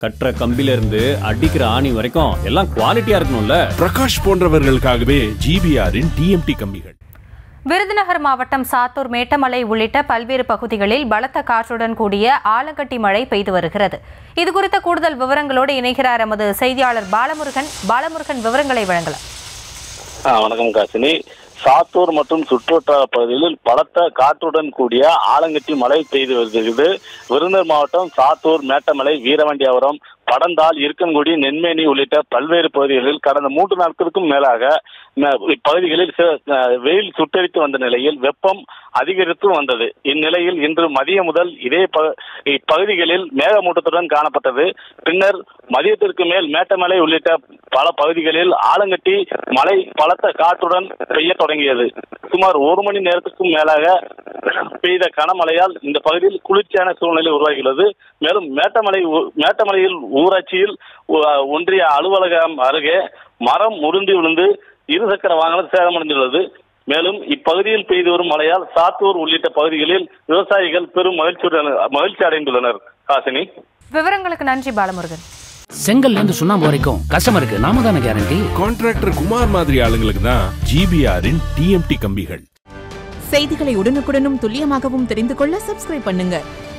கட்டுற கம்பில இருந்து அடிக்கிற ஆணி வரைக்கும் எல்லாம் குவாலிட்டியா இருக்கணும்ல பிரகாஷ் போன்றவர்களுக்காகவே ஜிபிஆரின் டிஎம்டி கம்பிகள் விருதுநகர் மாவட்டம் சாத்தூர் மேட்டமலை உள்ளிட்ட பல்வேறு பகுதிகளில் பலத்த காற்றுடன் கூடிய ஆலங்கட்டி மழை பெய்து வருகிறது இதுகுறித்த கூடுதல் விவரங்களோடு இணைகிறார் எமது செய்தியாளர் பாலமுருகன் பாலமுருகன் விவரங்களை வழங்கலாம் ஆ, வணக்கம் காசினி சாத்தூர் மற்றும் சுற்றுவட்டார பகுதிகளில் பலத்த காற்றுடன் கூடிய ஆலங்கட்டி மழை பெய்து வருகிறது விருதுநகர் மாவட்டம் சாத்தூர் மேட்டமலை வீரவண்டியாபுரம் படந்தால் இருக்கன்குடி நென்மேனி உள்ளிட்ட பல்வேறு பகுதிகளில் கடந்த மூன்று நாட்களுக்கும் மேலாக ம- இப்பகுதிகளில் சில, அஹ், வெயில் சுட்டரித்து வந்த நிலையில் வெப்பம் அதிகரித்து வந்தது இந்நிலையில் இன்று மதியம் முதல் இதே ப- இப்பகுதிகளில் மேகமூட்டத்துடன் காணப்பட்டது பின்னர் மதியத்திற்கு மேல் மேட்டமலை உள்ளிட்ட பல பகுதிகளில் ஆலங்கட்டி மழை பலத்த காற்றுடன் பெய்ய தொடங்கியது சுமார் ஒரு மணி நேரத்துக்கும் மேலாக பெய்த கனமழையால் இந்த பகுதியில் குளிர்ச்சியான சூழ்நிலை உருவாகியுள்ளது மேலும் மேட்டமலை ஊ- மேட்டமலையில் ஊராட்சியில் ஒ- ஒன்றிய அலுவலகம் அருகே மரம் முறிந்து விழுந்து இருசக்கர வாகனம் சேதமடைந்துள்ளது மேலும் இப்பகுதியில் பெய்து வரும் மழையால் சாத்தூர் உள்ளிட்ட பகுதிகளில் விவசாயிகள் பெரும் மகிழ்ச்சியுடன் மகிழ்ச்சி அடைந்துள்ளனர் காசினி விவரங்களுக்கு நன்றி பாலமுருகன் செங்கல்ல இருந்து சுண்ணாம்பு வரைக்கும் கஸ்டமருக்கு நாம தானே கேரண்டி கான்ட்ராக்டர் குமார் மாதிரி ஆளுங்களுக்கு தான் ஜிபிஆரின் டிஎம்டி கம்பிகள் செய்திகளை உடனுக்குடனும் துல்லியமாகவும் தெரிந்து கொள்ள சப்ஸ்கிரைப் பண்ணுங்க